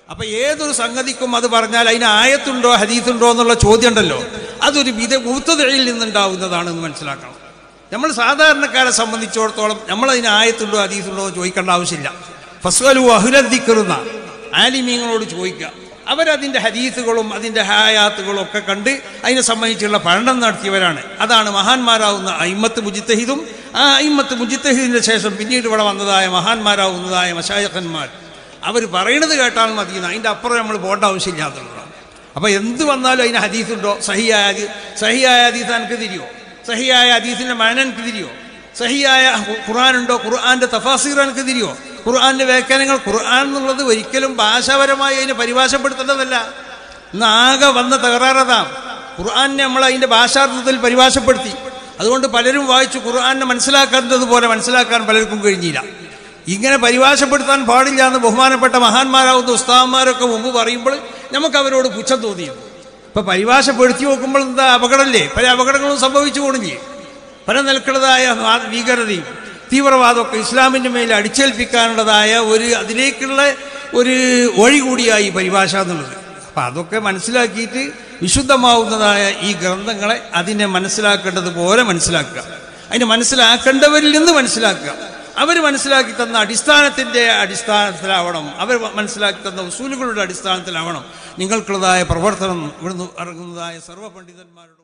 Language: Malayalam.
അപ്പൊ ഏതൊരു സംഗതിക്കും അത് പറഞ്ഞാൽ അതിന് ആയത്തുണ്ടോ ഹദീത്തുണ്ടോ എന്നുള്ള ചോദ്യം ഉണ്ടല്ലോ അതൊരു വിധ മൂത്തതയിൽ നിന്നുണ്ടാവുന്നതാണെന്ന് മനസ്സിലാക്കണം നമ്മൾ സാധാരണക്കാരെ സംബന്ധിച്ചിടത്തോളം നമ്മൾ അതിന് ആയത്തുണ്ടോ ഹദീത്തുണ്ടോ എന്ന് ചോദിക്കേണ്ട ആവശ്യമില്ല ഫസ്വലു അഹുലദ്ദിക്കറുന്ന ആലിമീങ്ങളോട് ചോദിക്കുക അവരതിൻ്റെ ഹദീസുകളും അതിൻ്റെ ഹായാത്തുകളും ഒക്കെ കണ്ട് അതിനെ സംബന്ധിച്ചുള്ള പഠനം നടത്തിയവരാണ് അതാണ് മഹാന്മാരാവുന്ന അയിമത്ത് മുജിത്തഹിദും ആ അയിമത്ത് മുജിത്തഹിദിൻ്റെ ശേഷം പിന്നീട് ഇവിടെ വന്നതായ മഹാന്മാരാവുന്നതായ മഷായഖന്മാർ അവർ പറയണത് കേട്ടാൽ മതി അതിൻ്റെ അപ്പുറം നമ്മൾ പോകേണ്ട ആവശ്യമില്ല എന്നുള്ളതാണ് അപ്പോൾ എന്ത് വന്നാലും അതിന് ഹദീസുണ്ടോ സഹിയായ ഹദീ സഹിയായ ഹദീസ് എനിക്ക് തിരിയോ സഹിയായ ഹദീസിൻ്റെ മാന എനിക്ക് തിരിയോ സഹിയായ ഖുർആാനുണ്ടോ ഖുർആാൻ്റെ തഫാസീർ എനിക്ക് തിരിയോ ഖുർആാൻ്റെ വ്യാഖ്യാനങ്ങൾ ഖുർആൻ എന്നുള്ളത് ഒരിക്കലും ഭാഷാപരമായി അതിനെ പരിഭാഷപ്പെടുത്തേണ്ടതല്ല ഇന്ന് ആകെ വന്ന തകരാറതാം ഖുർആാനെ നമ്മൾ അതിൻ്റെ ഭാഷാർത്ഥത്തിൽ പരിഭാഷപ്പെടുത്തി അതുകൊണ്ട് പലരും വായിച്ചു ഖുർആാനെ മനസ്സിലാക്കാത്തത് പോലെ മനസ്സിലാക്കാൻ പലർക്കും കഴിഞ്ഞില്ല ഇങ്ങനെ പരിഭാഷപ്പെടുത്താൻ പാടില്ല എന്ന് ബഹുമാനപ്പെട്ട മഹാന്മാരാവുന്ന ഉസ്താവന്മാരൊക്കെ മുമ്പ് പറയുമ്പോൾ നമുക്ക് അവരോട് പുച്ഛം തോന്നിയിരുന്നു ഇപ്പൊ പരിഭാഷപ്പെടുത്തി നോക്കുമ്പോൾ എന്താ അപകടമല്ലേ പല അപകടങ്ങളും സംഭവിച്ചു പോണില്ലേ പല നിലക്കുള്ളതായ വാ- ഭീകരതയും തീവ്രവാദമൊക്കെ ഇസ്ലാമിൻ്റെ മേൽ അടിച്ചേൽപ്പിക്കാനുള്ളതായ ഒരു അതിലേക്കുള്ള ഒരു വഴി കൂടിയായി പരിഭാഷ എന്നുള്ളത് അപ്പം അതൊക്കെ മനസ്സിലാക്കിയിട്ട് വിശുദ്ധമാവുന്നതായ ഈ ഗ്രന്ഥങ്ങളെ അതിനെ മനസ്സിലാക്കേണ്ടത് പോലെ മനസ്സിലാക്കുക അതിനെ മനസ്സിലാക്കേണ്ടവരിൽ നിന്ന് മനസ്സിലാക്കുക അവർ മനസ്സിലാക്കി തന്ന അടിസ്ഥാനത്തിൻ്റെ അടിസ്ഥാനത്തിലാവണം അവർ മനസ്സിലാക്കി തന്ന ഉസൂലുകളുടെ അടിസ്ഥാനത്തിലാവണം നിങ്ങൾക്കുള്ളതായ പ്രവർത്തനം ഇവിടുന്ന് ഇറങ്ങുന്നതായ സർവ്വ പണ്ഡിതന്മാരുടെ